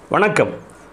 வணக்கம்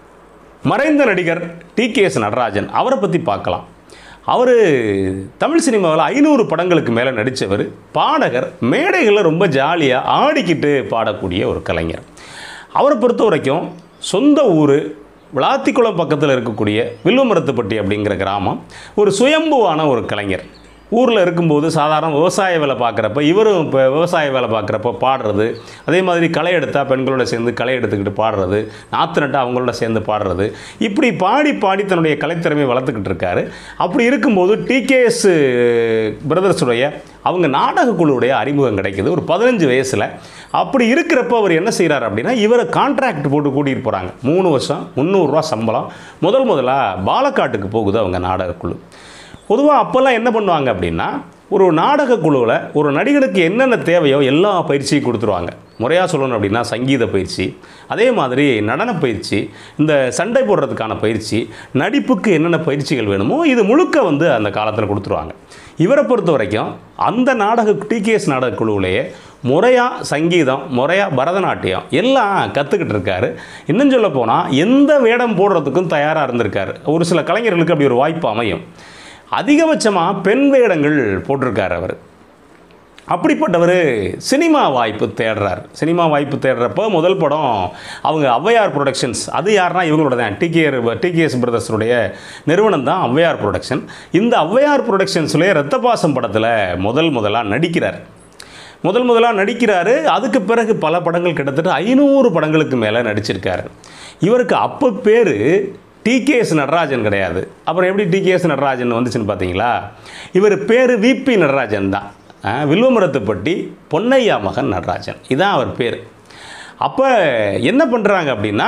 மறைந்த நடிகர் டி கே எஸ் நடராஜன் அவரை பற்றி பார்க்கலாம் அவர் தமிழ் சினிமாவில் ஐநூறு படங்களுக்கு மேலே நடித்தவர் பாடகர் மேடைகளில் ரொம்ப ஜாலியாக ஆடிக்கிட்டு பாடக்கூடிய ஒரு கலைஞர் அவரை பொறுத்த வரைக்கும் சொந்த ஊர் விளாத்திக்குளம் பக்கத்தில் இருக்கக்கூடிய வில்லுமரத்துப்பட்டி அப்படிங்கிற கிராமம் ஒரு சுயம்புவான ஒரு கலைஞர் ஊரில் இருக்கும்போது சாதாரண விவசாய வேலை பார்க்குறப்ப இவரும் இப்போ விவசாய வேலை பார்க்குறப்ப பாடுறது அதே மாதிரி களை எடுத்தால் பெண்களோட சேர்ந்து களை எடுத்துக்கிட்டு பாடுறது நாற்று நட்டா அவங்களோட சேர்ந்து பாடுறது இப்படி பாடி பாடி தன்னுடைய கலைத்திறமையை வளர்த்துக்கிட்டு இருக்காரு அப்படி இருக்கும்போது டிகேஎஸ் பிரதர்ஸுடைய அவங்க நாடக குழுவுடைய அறிமுகம் கிடைக்குது ஒரு பதினஞ்சு வயசில் அப்படி இருக்கிறப்ப அவர் என்ன செய்கிறார் அப்படின்னா இவரை கான்ட்ராக்ட் போட்டு கூட்டிகிட்டு போகிறாங்க மூணு வருஷம் முந்நூறுரூவா சம்பளம் முதல் முதலாக பாலக்காட்டுக்கு போகுது அவங்க நாடகக்குழு பொதுவாக அப்போல்லாம் என்ன பண்ணுவாங்க அப்படின்னா ஒரு நாடக குழுவில் ஒரு நடிகனுக்கு என்னென்ன தேவையோ எல்லா பயிற்சியும் கொடுத்துருவாங்க முறையாக சொல்லணும் அப்படின்னா சங்கீத பயிற்சி அதே மாதிரி நடன பயிற்சி இந்த சண்டை போடுறதுக்கான பயிற்சி நடிப்புக்கு என்னென்ன பயிற்சிகள் வேணுமோ இது முழுக்க வந்து அந்த காலத்தில் கொடுத்துருவாங்க இவரை பொறுத்த வரைக்கும் அந்த நாடக டிகேஎஸ் நாடக குழுவிலேயே முறையாக சங்கீதம் முறையாக பரதநாட்டியம் எல்லாம் கற்றுக்கிட்டு இருக்காரு இன்னும் சொல்ல போனால் எந்த வேடம் போடுறதுக்கும் தயாராக இருந்திருக்காரு ஒரு சில கலைஞர்களுக்கு அப்படி ஒரு வாய்ப்பு அமையும் அதிகபட்சமாக பெண் வேடங்கள் போட்டிருக்கார் அவர் அப்படிப்பட்டவர் சினிமா வாய்ப்பு தேடுறார் சினிமா வாய்ப்பு தேடுறப்போ முதல் படம் அவங்க ஔவையார் ப்ரொடக்ஷன்ஸ் அது யாருன்னா இவங்களோட தான் டிகேஆர் டிகேஎஸ் பிரதர்ஸுடைய நிறுவனம் தான் ஔவையார் ப்ரொடக்ஷன் இந்த ஔவையார் ப்ரொடக்ஷன்ஸ்லேயே ரத்தபாசம் படத்தில் முதல் முதலாக நடிக்கிறார் முதல் முதலாக நடிக்கிறாரு அதுக்கு பிறகு பல படங்கள் கிட்டத்தட்ட ஐநூறு படங்களுக்கு மேலே நடிச்சிருக்காரு இவருக்கு அப்போ பேர் டிகேஎஸ் நடராஜன் கிடையாது அப்புறம் எப்படி டிகேஎஸ் நடராஜன் வந்துச்சுன்னு பார்த்தீங்களா இவர் பேர் விபி நடராஜன் தான் அஹ், வில்வமரத்துப்பட்டி பொன்னையா மகன் நடராஜன் இதான் அவர் பேர் அப்போ என்ன பண்ணுறாங்க அப்படின்னா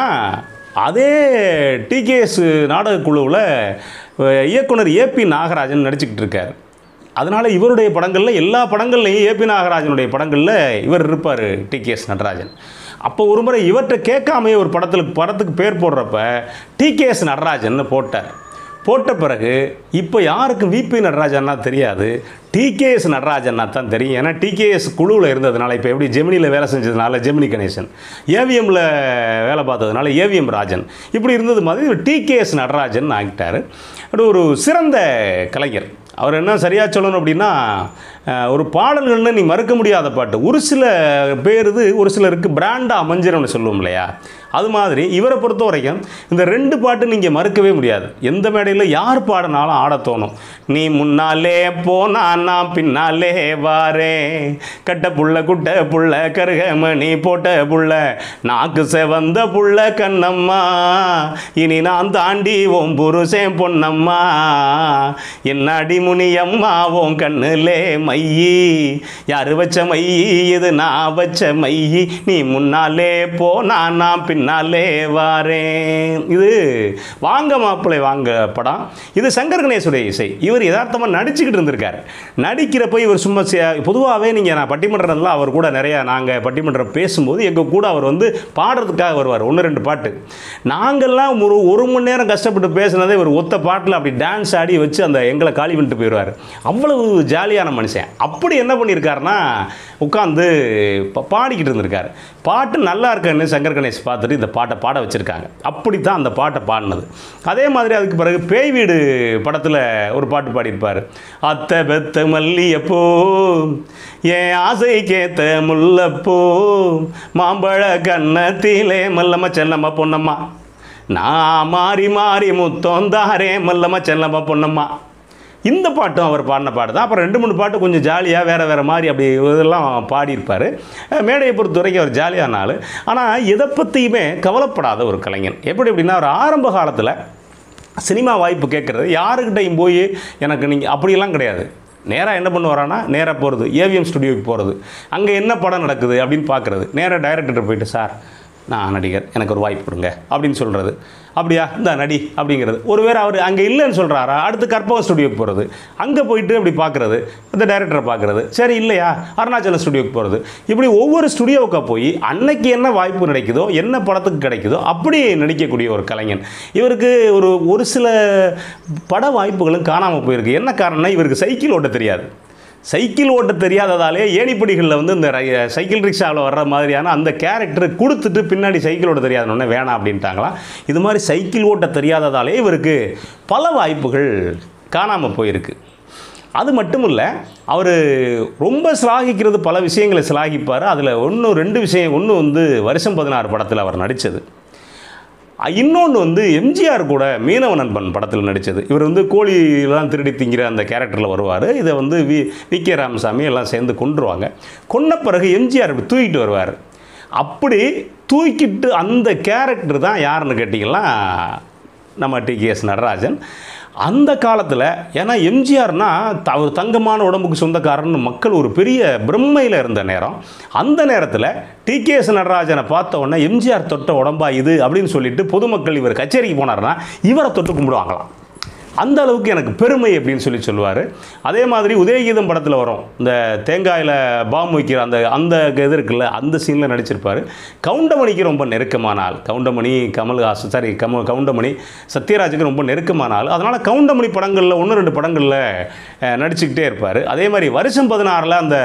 அதே டிகேஎஸ் நாடகக்குழுவில் இயக்குனர் ஏபி நாகராஜன் நடிச்சுக்கிட்டு இருக்கார் அதனால் இவருடைய படங்களில் எல்லா படங்கள்லையும் ஏபி நாகராஜனுடைய படங்களில் இவர் இருப்பார் டிகேஎஸ் நடராஜன் அப்போ ஒரு முறை இவர்கிட்ட கேட்காமையே ஒரு படத்தில் படத்துக்கு பேர் போடுறப்ப டிகேஎஸ் நடராஜன் போட்டார் போட்ட பிறகு இப்போ யாருக்கும் விபி நடராஜன்னா தெரியாது டிகேஎஸ் நடராஜன்னா தான் தெரியும் ஏன்னா டிகேஎஸ் குழுவில் இருந்ததுனால இப்போ எப்படி ஜெமினியில் வேலை செஞ்சதுனால ஜெமினி கணேசன் ஏவிஎம்மில் வேலை பார்த்ததுனால ஏவிஎம் ராஜன் இப்படி இருந்தது மாதிரி இவர் டிகேஎஸ் நடராஜன் ஆகிட்டார் அப்படி ஒரு சிறந்த கலைஞர் அவர் என்ன சரியாக சொல்லணும் அப்படின்னா அஹ், ஒரு பாடல்கள்னு நீ மறுக்க முடியாத பாட்டு ஒரு சில பேர் இது ஒரு சிலருக்கு பிராண்டாக அமைஞ்சிரும்னு சொல்லுவோம் இல்லையா அது மாதிரி இவரை பொறுத்த வரைக்கும் இந்த ரெண்டு பாட்டு நீங்கள் மறுக்கவே முடியாது எந்த மேடையில் யார் பாடினாலும் ஆட தோணும் நீ முன்னாலே போனா நான் பின்னாலே வாரேன் கட்ட புள்ள குட்ட புள்ள கருகமணி போட்ட புள்ள நாக்கு செவந்த புள்ள கண்ணம்மா இனி நான் தாண்டி ஓம் புருஷன் பொன்னம்மா என்னாடி முனியம்மா உன் கண்ணுலே மையி யாரு வச்ச மையி இது நான் வச்ச மையி நீ முன்னாலே போ நான் நான் பின்னாலே வாரேன் இது வாங்க மாப்பிள்ளை வாங்க படம் இது சங்கர் கணேசுடைய இசை இவர் யதார்த்தமாக நடிச்சுக்கிட்டு இருந்திருக்காரு நடிக்கிறப்ப இவர் சும்மா பொதுவாகவே நீங்கள் நான் பட்டிமன்றத்தில் அவர் கூட நிறையா நாங்கள் பட்டிமன்றம் பேசும்போது எங்கள் கூட அவர் வந்து பாடுறதுக்காக வருவார் ஒன்று ரெண்டு பாட்டு நாங்கள்லாம் ஒரு ஒரு மணி நேரம் கஷ்டப்பட்டு பேசுனதே இவர் ஒத்த பாட்டில் அப்படி டான்ஸ் ஆடி வச்சு அந்த எங்களை காலி பண்ணிட்டு போயிடுவார் அவ்வளவு ஜாலியான மனுஷன் அப்படி என்ன பண்ணியிருக்காருன்னா உட்காந்து ப- பாடிக்கிட்டு இருந்திருக்காரு பாட்டு நல்லா இருக்குன்னு சங்கர் கணேஷ் பார்த்துட்டு இந்த பாட்டை பாட வச்சுருக்காங்க அப்படி தான் அந்த பாட்டை பாடினது அதே மாதிரி அதுக்கு பிறகு பேய் வீடு படத்தில் ஒரு பாட்டு பாடியிருப்பார் அத்தை பெத்த மல்லியப்போ என் ஆசைக்கேத்த முல்லப்போ மாம்பழ கண்ணத்திலே மல்லம்மா செல்லம்மா பொன்னம்மா நான் மாறி மாறி முத்தம் தாரே மல்லம்மா செல்லம்மா பொன்னம்மா இந்த பாட்டும் அவர் பாடின பாட்டு தான் அப்புறம் ரெண்டு மூணு பாட்டு கொஞ்சம் ஜாலியாக வேறு வேறு மாதிரி அப்படி இதெல்லாம் பாடியிருப்பார் அஹ் மேடையை பொறுத்த வரைக்கும் அவர் ஜாலியான ஆள் ஆனால் எதை பற்றியுமே கவலைப்படாத ஒரு கலைஞன் எப்படி அப்படின்னா அவர் ஆரம்ப காலத்தில் சினிமா வாய்ப்பு கேட்குறது யாருக்கிட்டையும் போய் எனக்கு நீங்கள் அப்படியெல்லாம் கிடையாது நேராக என்ன பண்ணுவாரானா நேராக போகிறது ஏவிஎம் ஸ்டுடியோக்கு போகிறது அங்கே என்ன படம் நடக்குது அப்படின்னு பார்க்குறது நேராக டைரக்டர்கிட்ட போயிட்டு சார் நான் நடிகர் எனக்கு ஒரு வாய்ப்பு கொடுங்க அப்படின்னு சொல்கிறது அப்படியா இந்த நடி அப்படிங்கிறது ஒருவேளை அவர் அங்கே இல்லைன்னு சொல்கிறாரா அடுத்து கற்பகம் ஸ்டுடியோக்கு போகிறது அங்கே போயிட்டு அப்படி பார்க்குறது இந்த டைரக்டரை பார்க்குறது சரி இல்லையா அருணாச்சலம் ஸ்டுடியோக்கு போகிறது இப்படி ஒவ்வொரு ஸ்டுடியோவுக்கு போய் அன்னைக்கு என்ன வாய்ப்பு கிடைக்குதோ என்ன படத்துக்கு கிடைக்குதோ அப்படி நடிக்கக்கூடிய ஒரு கலைஞன் இவருக்கு ஒரு ஒரு சில பட வாய்ப்புகளும் காணாமல் போயிருக்கு என்ன காரணம்னா இவருக்கு சைக்கிள் ஓட்ட தெரியாது சைக்கிள் ஓட்ட தெரியாததாலே ஏணிப்படிகளில் வந்து இந்த ரை- சைக்கிள் ரிக்ஷாவில் வர்ற மாதிரியான அந்த கேரக்டர் கொடுத்துட்டு பின்னாடி சைக்கிள் ஓட்ட தெரியாதனொடனே வேணாம் அப்படின்ட்டாங்களாம் இது மாதிரி சைக்கிள் ஓட்ட தெரியாததாலே இவருக்கு பல வாய்ப்புகள் காணாமல் போயிருக்கு அது மட்டும் இல்லை அவர் ரொம்ப சிலாகிக்கிறது பல விஷயங்களை சிலாகிப்பார் அதில் ஒன்று ரெண்டு விஷயம் ஒன்று வந்து வருஷம் பதினாறு படத்தில் அவர் நடித்தது இன்னொன்று வந்து எம்ஜிஆர் கூட மீனவ நண்பன் படத்தில் நடித்தது இவர் வந்து கோழிலாம் திருடி திங்கிற அந்த கேரக்டரில் வருவார் இதை வந்து வி வி கே ராமசாமி எல்லாம் சேர்ந்து கொன்றுவாங்க கொன்ன பிறகு எம்ஜிஆர் இப்படி தூக்கிட்டு வருவார் அப்படி தூக்கிட்டு அந்த கேரக்டர் தான் யாருன்னு கேட்டிங்கன்னா நம்ம டிகேஎஸ் நடராஜன் அந்த காலத்தில் ஏன்னா எம்ஜிஆர்னா த- அவர் தங்கமான உடம்புக்கு சொந்தக்காரன்னு மக்கள் ஒரு பெரிய பிரம்மையில் இருந்த நேரம் அந்த நேரத்தில் டிகேஎஸ் நடராஜனை பார்த்த உடனே எம்ஜிஆர் தொட்ட உடம்பா இது அப்படின்னு சொல்லிட்டு பொதுமக்கள் இவர் கச்சேரிக்கு போனார்னா இவரை தொட்டு கும்பிடுவாங்களாம் அந்த அளவுக்கு எனக்கு பெருமை அப்படின்னு சொல்லி சொல்லுவார் அதே மாதிரி உதயகீதம் படத்தில் வரும் இந்த தேங்காயில் பாம் வைக்கிற அந்த அந்த இது இருக்குல்ல அந்த சீனில் நடிச்சிருப்பார் கவுண்டமணிக்கு ரொம்ப நெருக்கமான ஆள் கவுண்டமணி கமல்ஹாசன் சாரி கம கவுண்டமணி சத்யராஜுக்கு ரொம்ப நெருக்கமான ஆள் அதனால் கவுண்டமணி படங்களில் ஒன்று ரெண்டு படங்களில் அஹ், நடிச்சுக்கிட்டே இருப்பார் அதே மாதிரி வருஷம் பதினாறில் அந்த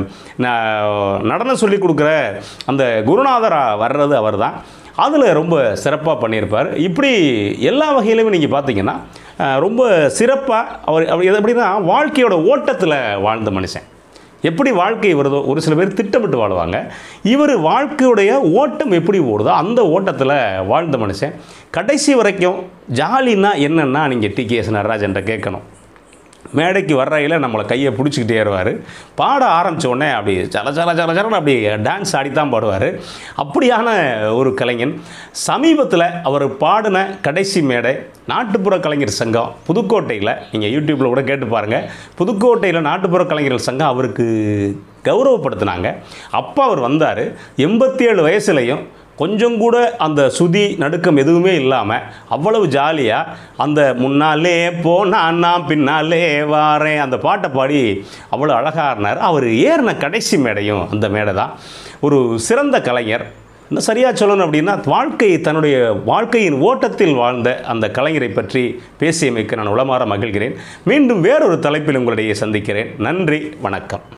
ந- நடனம் சொல்லி கொடுக்குற அந்த குருநாதரா வர்றது அவர் தான் அதில் ரொம்ப சிறப்பாக பண்ணியிருப்பார் இப்படி எல்லா வகையிலுமே நீங்கள் பார்த்தீங்கன்னா அஹ், ரொம்ப சிறப்பாக அவர் அவர் எது எப்படின்னா வாழ்க்கையோட ஓட்டத்தில் வாழ்ந்த மனுஷன் எப்படி வாழ்க்கை வருதோ ஒரு சில பேர் திட்டமிட்டு வாழ்வாங்க இவர் வாழ்க்கையுடைய ஓட்டம் எப்படி ஓடுதோ அந்த ஓட்டத்தில் வாழ்ந்த மனுஷன் கடைசி வரைக்கும் ஜாலின்னா என்னென்னா நீங்கள் டிகேஎஸ் நடராஜன்ட்ட கேட்கணும் மேடைக்கு வர்றையில் நம்மளை கையை பிடிச்சிக்கிட்டே வருவார் பாட ஆரம்பிச்ச உடனே அப்படி சல சல சல சலன்னு அப்படி டான்ஸ் ஆடித்தான் பாடுவார் அப்படியான ஒரு கலைஞன் சமீபத்தில் அவர் பாடின கடைசி மேடை நாட்டுப்புற கலைஞர் சங்கம் புதுக்கோட்டையில் நீங்கள் யூடியூப்பில் கூட கேட்டு பாருங்கள் புதுக்கோட்டையில் நாட்டுப்புற கலைஞர்கள் சங்கம் அவருக்கு கௌரவப்படுத்தினாங்க அப்போ அவர் வந்தார் எண்பத்தி ஏழு வயசுலையும் கொஞ்சம் கூட அந்த சுதி நடுக்கம் எதுவுமே இல்லாமல் அவ்வளவு ஜாலியாக அந்த முன்னாலே போனான் நான் பின்னாலே வாரேன் அந்த பாட்டை பாடி அவ்வளோ அழகாக இருந்தார் அவர் ஏறின கடைசி மேடையும் அந்த மேடை தான் ஒரு சிறந்த கலைஞர் இன்னும் சரியாக சொல்லணும் அப்படின்னா வாழ்க்கை தன்னுடைய வாழ்க்கையின் ஓட்டத்தில் வாழ்ந்த அந்த கலைஞரை பற்றி பேசியமைக்கு நான் உளமாற மகிழ்கிறேன் மீண்டும் வேறொரு தலைப்பில் உங்களிடையே சந்திக்கிறேன் நன்றி வணக்கம்